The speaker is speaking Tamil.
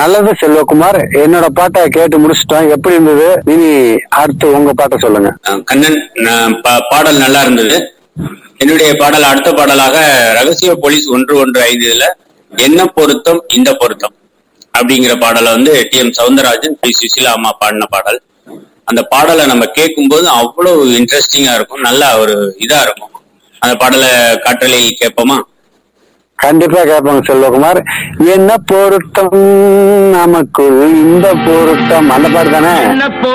நல்லது செல்வகுமார் என்னோட பாட்டை கேட்டு முடிச்சிட்டோம் எப்படி இருந்தது இனி அடுத்து உங்க பாட்டை சொல்லுங்க அஹ் கண்ணன் நான் பா- பாடல் நல்லா இருந்தது என்னுடைய பாடல் அடுத்த பாடலாக ரகசிய போலீஸ் ஒன்று ஒன்று ஐந்து இதுல என்ன பொருத்தம் இந்த பொருத்தம் அப்படிங்கிற பாடலை வந்து T M Soundararajan P Susheela அம்மா பாடின பாடல் அந்த பாடலை நம்ம கேட்கும்போது அவ்வளவு இன்ட்ரெஸ்டிங்கா இருக்கும் நல்லா ஒரு இதா இருக்கும் அந்த பாடலை காற்றலை கேட்போமா கண்டிப்பா கேட்பாங்க செல்வகுமார் என்ன பொருத்தம் நமக்குள் இந்த பொருத்தம் அந்த பாட்டு தானே